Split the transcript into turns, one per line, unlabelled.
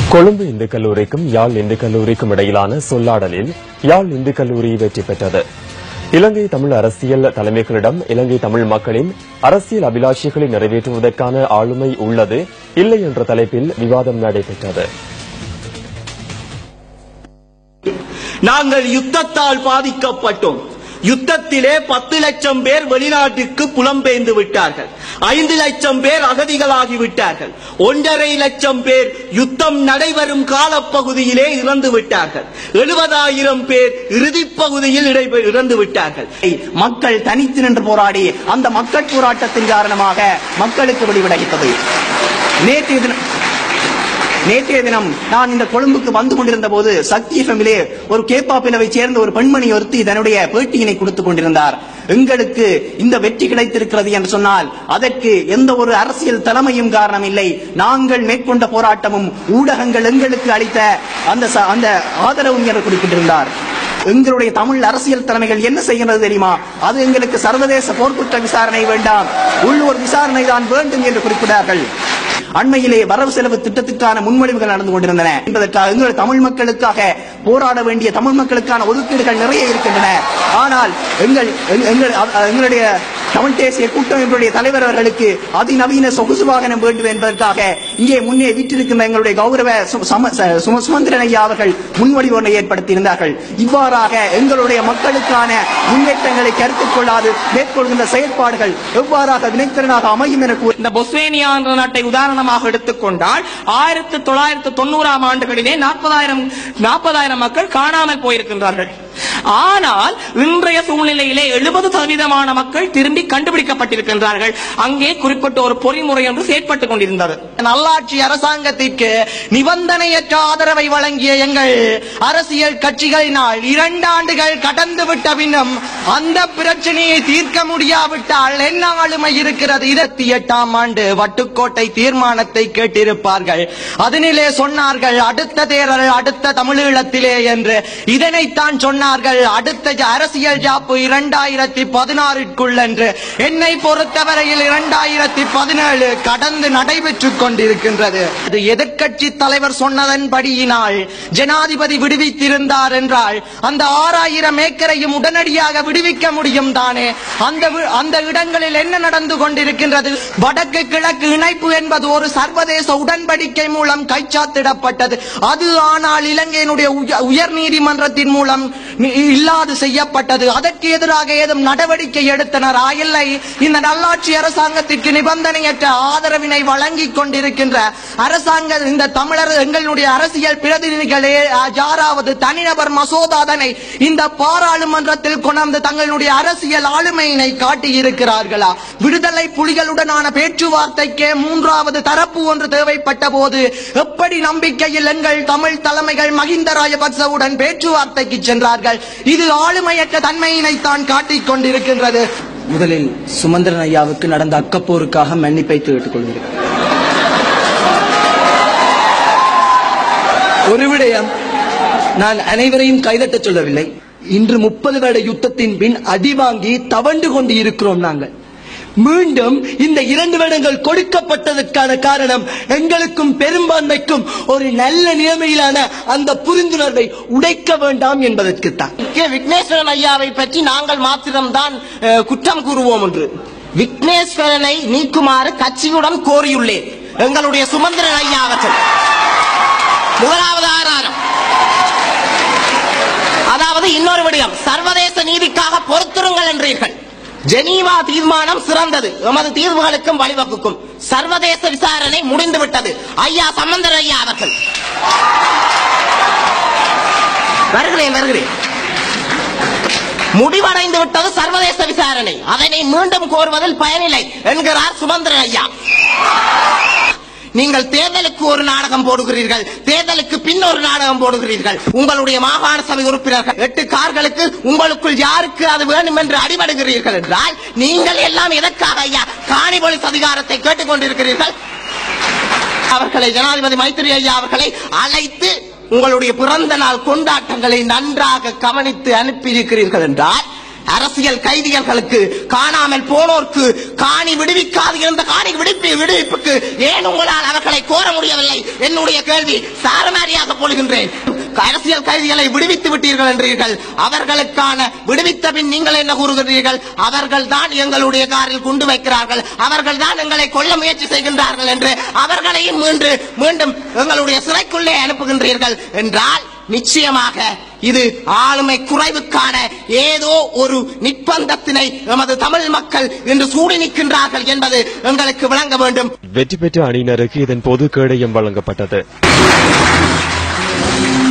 கொழும்பு இந்து கல்லூரிக்கும் யாழ் இந்து கல்லூரிக்கும் இடையிலான சொல்லாடலில் யாழ் இந்து கல்லூரி வெற்றி பெற்றது இலங்கை தமிழ் அரசியல் தலைமைகளிடம் இலங்கை தமிழ் மக்களின் அரசியல் அபிலாஷைகளை நிறைவேற்றுவதற்கான ஆளுமை உள்ளது இல்லை என்ற தலைப்பில் விவாதம் நடைபெற்றது
நாங்கள் யுத்தத்தால் பாதிக்கப்பட்டோம் யுத்தத்திலே பத்து லட்சம் பேர் வெளிநாட்டுக்கு புலம்பெயர்ந்து விட்டார்கள் ஐந்து லட்சம் பேர் அகதிகளாகி விட்டார்கள் ஒன்றரை லட்சம் பேர் யுத்தம் நடைபெறும் காலப்பகுதியிலே இறந்து விட்டார்கள் எழுபதாயிரம் பேர் இறுதிப் பகுதியில் இடை- இறந்து விட்டார்கள் மக்கள் தனித்து நின்று போராடி அந்த மக்கள் போராட்டத்தின் காரணமாக மக்களுக்கு விடிவிடைத்தது நேற்றைய தினம் நேற்றைய தினம் நான் இந்த கொழும்புக்கு வந்து கொண்டிருந்த போது சக்தி எஃப்எம்மிலே ஒரு கேப்பா பிளவை சேர்ந்த ஒரு பெண்மணி ஒருத்தி தன்னுடைய பேட்டியினை கொடுத்துக் கொண்டிருந்தார் எங்களுக்கு இந்த வெற்றி கிடைத்திருக்கிறது என்று சொன்னால் அதற்கு எந்த ஒரு அரசியல் தலைமையும் காரணம் இல்லை நாங்கள் மேற்கொண்ட போராட்டமும் ஊடகங்கள் எங்களுக்கு அளித்த அந்த ச- அந்த ஆதரவும் என்று குறிப்பிட்டிருந்தார் எங்களுடைய தமிழ் அரசியல் தலைமைகள் என்ன செய்கிறது தெரியுமா அது எங்களுக்கு சர்வதேச போர்க்குற்ற விசாரணை வேண்டாம் உள்ளூர் விசாரணை தான் வேண்டும் என்று குறிப்பிட்டார்கள் அண்மையிலே வரவு செலவு திட்டத்திற்கான முன்மொழிவுகள் நடந்து கொண்டிருந்தன என்பதற்காக எங்கள் தமிழ் மக்களுக்காக போராட வேண்டிய தமிழ் மக்களுக்கான ஒதுக்கீடுகள் நிறைய இருக்கின்றன ஆனால் எங்கள் எங்க- எங்கள் அ- எங்களுடைய தமிழ் தேசிய கூட்டமைப்புடைய தலைவர் அவர்களுக்கு அதிநவீன சொகுசு வாகனம் வேண்டும் என்பதற்காக இங்கே முன்னே வீட்டிருக்கின்ற எங்களுடைய கௌரவ சு- சம- ச- சும- சுமந்திரன் ஐயா அவர்கள் முன்வடிவு ஒன்றை ஏற்படுத்தியிருந்தார்கள் இவ்வாறாக எங்களுடைய மக்களுக்கான முன்னேற்றங்களை கருத்தில் கொள்ளாது மேற்கொள்கின்ற செயற்பாடுகள் எவ்வாறாக வினைத்திறனாக அமையும் என கூறி
இந்த பொஸ்வேனியா என்ற நாட்டை உதாரணமாக எடுத்துக்கொண்டால் ஆயிரத்தி தொள்ளாயிரத்தி தொண்ணூறாம் ஆண்டுகளிலே நாற்பதாயிரம் நாற்பதாயிரம் மக்கள் காணாமல் போயிருக்கின்றார்கள் ஆனால் இன்றைய சூழ்நிலையிலே எழுபது சதவீதமான மக்கள் திரும்பி கண்டுபிடிக்கப்பட்டிருக்கின்றார்கள் அங்கே குறிப்பிட்ட ஒரு பொறிமுறை ஒன்று செயற்பட்டுக் கொண்டிருந்தது
நல்லாட்சி அரசாங்கத்திற்கு நிபந்தனையற்ற ஆதரவை வழங்கிய எங்கள் அரசியல் கட்சிகளினால் இரண்டு ஆண்டுகள் கடந்து விட்ட பின்னும் அந்த பிரச்சனையை தீர்க்க முடியாவிட்டால் என்ன ஆளுமை இருக்கிறது இருபத்தி எட்டாம் ஆண்டு வட்டுக்கோட்டை தீர்மானத்தை கேட்டிருப்பார்கள் அதனிலே சொன்னார்கள் அடுத்த தேர்தல் அடுத்த தமிழீழத்திலே என்று இதனைத்தான் சொன்னார்கள் அடுத்த ஜ- அரசியல் ஜாப்பு இரண்டாயிரத்தி பதினாறுக்குள் என்று என்னை பொறுத்தவரையில் இரண்டாயிரத்தி பதினேழு கடந்து நடைபெற்றுக் கொண்டிருக்கின்றது இது எதிர்க்கட்சி தலைவர் சொன்னதன்படியினால் ஜனாதிபதி விடுவித்திருந்தார் என்றால் அந்த ஆறாயிரம் ஏக்கரையும் உடனடியாக விடுவிக்க முடியும் தானே அந்த வி- அந்த இடங்களில் என்ன நடந்து கொண்டிருக்கின்றது வடக்கு கிழக்கு இணைப்பு என்பது ஒரு சர்வதேச உடன்படிக்கை மூலம் கைச்சாத்திடப்பட்டது அது ஆனால் இலங்கையினுடைய உய- உயர் நீதிமன்றத்தின் மூலம் நி- இல்லாது செய்யப்பட்டது அதற்கு எதிராக ஏதும் நடவடிக்கை எடுத்தனரா இல்லை இந்த நல்லாட்சி அரசாங்கத்திற்கு நிபந்தனையற்ற ஆதரவினை வழங்கிக் கொண்டிருக்கின்ற அரசாங்க இந்த தமிழர் எங்களுடைய அரசியல் பிரதிநிதிகளே அஹ், யாராவது தனிநபர் மசோதாதனை இந்த பாராளுமன்றத்தில் கொண்டாந்து தங்களுடைய அரசியல் ஆளுமையினை காட்டியிருக்கிறார்களா விடுதலை புலிகளுடனான பேச்சுவார்த்தைக்கே மூன்றாவது தரப்பு ஒன்று தேவைப்பட்ட போது எப்படி நம்பிக்கையில் எங்கள் தமிழ் தலைமைகள் மஹிந்த ராஜபக்சவுடன் பேச்சுவார்த்தைக்கு சென்றார்கள் இது ஆளுமையற்ற தன்மையினை தான் காட்டிக் கொண்டிருக்கின்றது
முதலில் சுமந்திரன் ஐயாவுக்கு நடந்த அக்கப்போருக்காக மன்னிப்பை கேட்டுக் கொள்கிறேன் ஒரு விடயம் நான் அனைவரையும் கைதட்டச் சொல்லவில்லை இன்று முப்பது வருட யுத்தத்தின் பின் அடி வாங்கி தவண்டு கொண்டு இருக்கிறோம் நாங்கள் மீண்டும் இந்த இரண்டு வருடங்கள் கொடுக்கப்பட்டதற்கான காரணம் எங்களுக்கும் பெரும்பான்மைக்கும் ஒரு நல்ல நிலைமையிலான அந்த புரிந்துணர்வை உடைக்க வேண்டாம் என்பதற்குத்தான்
கே. விக்னேஸ்வரன் ஐயாவை பற்றி நாங்கள் மாத்திரம்தான் அஹ், குற்றம் கூறுவோம் என்று விக்னேஸ்வரனை நீக்குமாறு கட்சியுடன் கோரியுள்ளேன் எங்களுடைய சுமந்திரன் ஐயா அவர்கள் முதலாவது ஆதாரம் அதாவது இன்னொரு விடயம் சர்வதேச நீதிக்காக பொறுத்திருங்கள் என்றீர்கள் ஜெனீவா தீர்மானம் சிறந்தது எமது தீர்வுகளுக்கும் வழிவகுக்கும் சர்வதேச விசாரணை முடிந்துவிட்டது ஐயா சம்பந்தர் ஐயா அவர்கள் வருகிறேன் வருகிறேன் முடிவடைந்து விட்டது சர்வதேச விசாரணை அதனை மீண்டும் கோருவதில் பயனில்லை என்கிறார் சுமந்திரன் ஐயா நீங்கள் தேர்தலுக்கு ஒரு நாடகம் போடுகிறீர்கள் தேர்தலுக்கு பின் ஒரு நாடகம் போடுகிறீர்கள் உங்களுடைய மாகாண சபை உறுப்பினர்கள் எட்டு கார்களுக்கு உங்களுக்குள் யாருக்கு அது வேண்டும் என்று அடிபடுகிறீர்கள் என்றால் நீங்கள் எல்லாம் எதற்காக ஐயா காணி போலீஸ் அதிகாரத்தை கேட்டுக் கொண்டிருக்கிறீர்கள் அவர்களை ஜனாதிபதி மைத்திரி ஐயா அவர்களை அழைத்து உங்களுடைய பிறந்த நாள் கொண்டாட்டங்களை நன்றாக கவனித்து அனுப்பியிருக்கிறீர்கள் என்றால் அரசியல் கைதிகளுக்கு காணாமல் போனோர்க்கு காணி விடுவிக்காது இருந்த காணி விடுப்பி விடுவிப்புக்கு ஏன் உங்களால் அவர்களை கோர முடியவில்லை என்னுடைய கேள்வி சாரமாரியாக போடுகின்றேன் அரசியல் கைதிகளை விடுவித்து விட்டீர்கள் என்றீர்கள் அவர்களுக்கான விடுவித்த பின் நீங்கள் என்ன கூறுகிறீர்கள் அவர்கள் தான் எங்களுடைய காரில் குண்டு வைக்கிறார்கள் அவர்கள் தான் எங்களை கொல்ல முயற்சி செய்கின்றார்கள் என்று அவர்களையும் மீண்டும் மீண்டும் எங்களுடைய சிறைக்குள்ளே அனுப்புகின்றீர்கள் என்றால் நிச்சயமாக இது ஆளுமை குறைவுக்கான ஏதோ ஒரு நிர்பந்தத்தினை எமது தமிழ் மக்கள் இன்று சூடி நிற்கின்றார்கள் என்பது எங்களுக்கு விளங்க வேண்டும்
வெற்றி பெற்ற அணியினருக்கு இதன் பொது கேடயம் வழங்கப்பட்டது